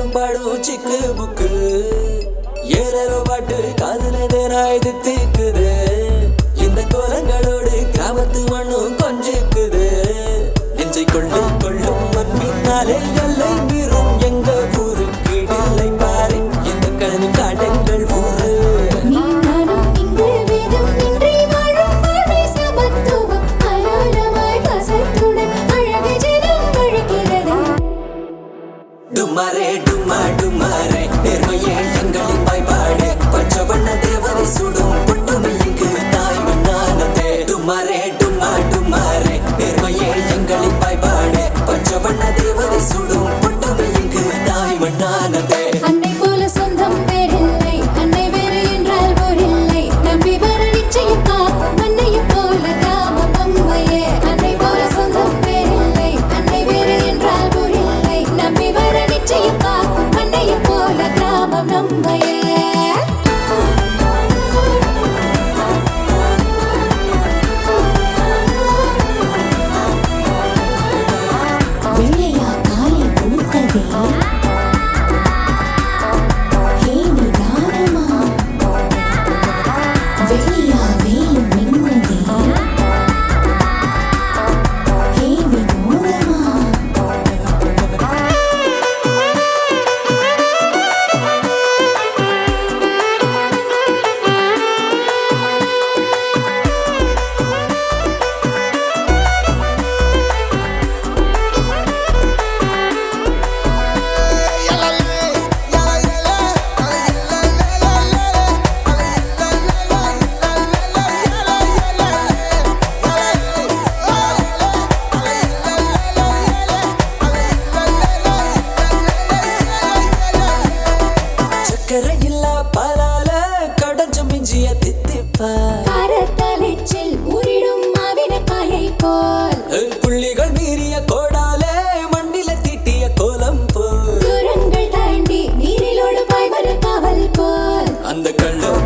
ராகம் பாடும் சிக்கு புக்கு ஏறோ பாட்டு காதலதே நாயுது தீக்குது இந்த கோலங்களோடு கிராமத்து மண்ணும் கொஞ்சிக்குது நெஞ்சை கொள்ளு கொள்ளும் மண் பின்னாலே எல்லை மீறும் எங்க ஊரு கீழில்லை பாரு இந்த கழனி காட்டங்கள் ஊரு நீ நானும் இங்கு வேதம் இன்றி வாழும் வாழ்வை சமத்துவம் அலாலமாய் வசத்துடன் அழகு ஜனம் அழைக்கிறது டுமாரே டுமா டுமாரே நேர்மையே எங்களின் வாய்ப்பாடு பஞ்சவண்ண தேவதை சுடும் புட்டுமை இங்கு தாய் மண்ணானதே டுமாரே டுமா டுமாரே நேர்மையே எங்களின் வாய்ப்பாடு பஞ்சவண்ண தேவதை சுடும் புட்டுமை இங்கு தாய் மண்ணானதே அன்னை போல சொந்தம் வேறில்லை அன்னை வேறு என்றால் ஓரில்லை நம்பி வர நிச்சயம் காக்கும் அன்னையும் போல காம பொம்மையே அன்னை போல சொந்தம் வேறில்லை அன்னை வேறு என்றால் ஓரில்லை நம்பி வர நிச்சயம் காக்கும் அன்னையும் போல கிராமம் நம்மையே வெள்ளையா காலை பூத்ததே ஹே நிதானமா வெள்ளியா வேலும் மின்னதே ஹே வினோதமா சக்கரை இல்லா பாலால கடைஞ்ச மிஞ்சிய தித்திப்பா கரத்தலைச்சில் ஊறிடும் மாவினக்காயை போல் புள்ளிகள் மீறிய கோடாலே மண்ணில தீட்டிய கோலம் போல் தூரங்கள் தாண்டி நீரிலோடு பாய்மர காவல் போல் அந்த கண்ணு